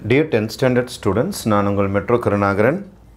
dear tenth standard students நான் உங்கள் metro Karunakaran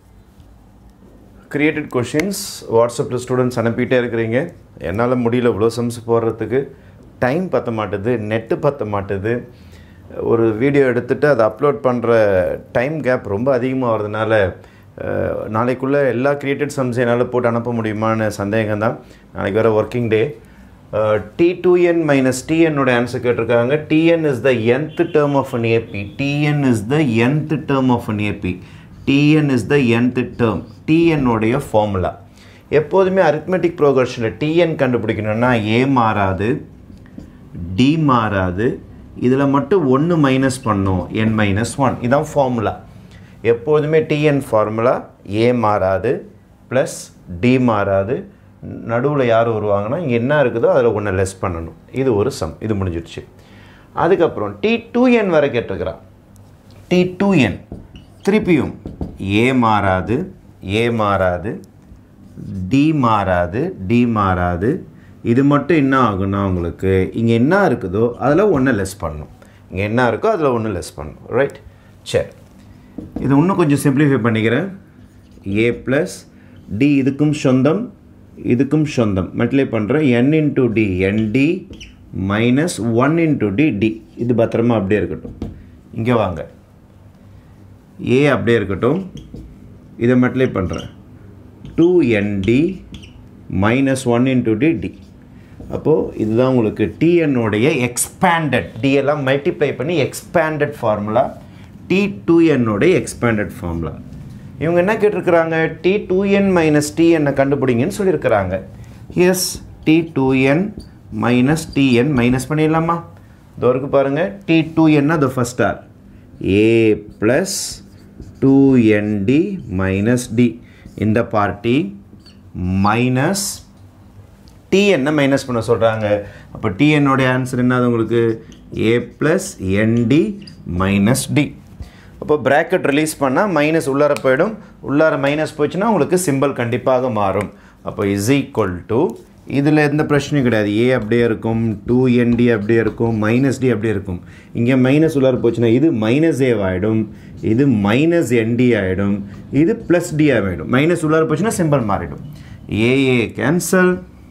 created questions வாட்ஸ்அப்பில் ஸ்டூடெண்ட்ஸ் அனுப்பிட்டே இருக்கிறீங்க என்னால் முடியல இவ்வளோ சம்ஸ் போடுறதுக்கு டைம் பத்த மாட்டுது நெட்டு பத்த மாட்டுது ஒரு வீடியோ எடுத்துகிட்டு அதை அப்லோட் பண்ணுற டைம் கேப் ரொம்ப அதிகமாக வரதுனால நாளைக்குள்ளே எல்லா கிரியேட்டட் சம்ஸ் என்னால் போட்டு அனுப்ப முடியுமான்னு சந்தேகம் தான் நாளைக்கு வேறு working day T two N minus டிஎன்னோட ஆன்சர் கேட்டிருக்காங்க TN is the nth term of an AP TN is the nth term of an AP TN is the nth term டிஎன்னுடைய ஃபார்முலா எப்போதுமே அரித்மெட்டிக் ப்ரோக்ரஷனில் டிஎன் கண்டுபிடிக்கணும்னா A மாறாது D மாறாது இதில் மட்டும் ஒன்று மைனஸ் பண்ணோம் என் மைனஸ் ஒன் இதான் ஃபார்முலா எப்போதுமே டிஎன் ஃபார்முலா ஏ மாறாது ப்ளஸ் டி மாறாது நடுவில் யார் வருவாங்கன்னா இங்கே என்ன இருக்குதோ அதில் ஒன்று லெஸ் பண்ணணும் இது ஒரு சம் இது முடிஞ்சிடுச்சு அதுக்கப்புறம் டி டூ என் வரை கேட்டிருக்கிறான் டி டூ என் திருப்பியும் ஏ மாறாது ஏ மாறாது டி மாறாது டி மாறாது இது மட்டும் என்ன ஆகுனா உங்களுக்கு இங்கே என்ன இருக்குதோ அதில் ஒன்று லெஸ் பண்ணணும் இங்கே என்ன இருக்கோ அதில் ஒன்று லெஸ் பண்ணணும் ரைட் சரி இது இன்னும் கொஞ்சம் சிம்பிளிஃபை பண்ணிக்கிறேன் ஏ ப்ளஸ் டி இதுக்கும் சொந்தம் இதுக்கும் சொந்தம் மல்டிப்ளை பண்ணுறேன் N into D ND minus one into D D இது பத்திரமா அப்படியே இருக்கட்டும் இங்கே வாங்க ஏ அப்படியே இருக்கட்டும் இதை மல்டிப்ளை பண்ணுறேன் two ND minus one into D D அப்போது இதுதான் உங்களுக்கு டிஎன்னுடைய எக்ஸ்பேண்டட் டிஎல்லாம் மல்டிப்ளை பண்ணி எக்ஸ்பேண்டட் ஃபார்முலா டி டூ என்னுடைய எக்ஸ்பேண்டட் ஃபார்முலா இவங்க என்ன கேட்டிருக்கிறாங்க டி டூ என் மைனஸ் டிஎன்னை கண்டுபிடிங்கன்னு சொல்லியிருக்கிறாங்க S T two N minus TN minus பண்ணிடலாமா இதோ இருக்கு பாருங்கள் டி டூ என்னா அது first R A plus two ND minus D இந்த பார்ட்டி மைனஸ் டிஎன்னை மைனஸ் பண்ண சொல்கிறாங்க அப்போ டிஎன்னோடைய ஆன்சர் என்னது உங்களுக்கு A plus ND minus D அப்போ ப்ராக்கெட் ரிலீஸ் பண்ணால் மைனஸ் உள்ளார போயிடும் உள்ளார மைனஸ் போச்சுன்னா உங்களுக்கு சிம்பிள் கண்டிப்பாக மாறும் அப்போ இஸ் ஈக்குவல் டு இதில் எந்த பிரச்சனையும் கிடையாது ஏ அப்படியே இருக்கும் டூ என்டி அப்படியே இருக்கும் மைனஸ் டி அப்படியே இருக்கும் இங்கே மைனஸ் உள்ளார போச்சுன்னா இது மைனஸ் ஏ ஆகிடும் இது மைனஸ் என்டி ஆகிடும் இது ப்ளஸ் டி ஆகிடும் மைனஸ் உள்ளார போச்சுன்னா சிம்பிள் மாறிடும் AA cancel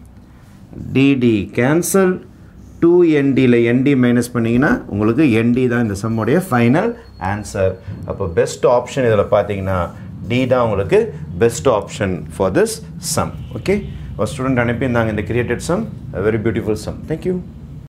DD cancel two என்டியில் என்டி மைனஸ் பண்ணிங்கன்னா உங்களுக்கு என்டி தான் இந்த சம்முடைய ஃபைனல் ஆன்சர் அப்போ பெஸ்ட் ஆப்ஷன் இதில் பார்த்தீங்கன்னா டி தான் உங்களுக்கு best option for this sum okay ஒரு ஸ்டூடெண்ட் அனுப்பியிருந்தாங்க இந்த created sum very beautiful sum thank you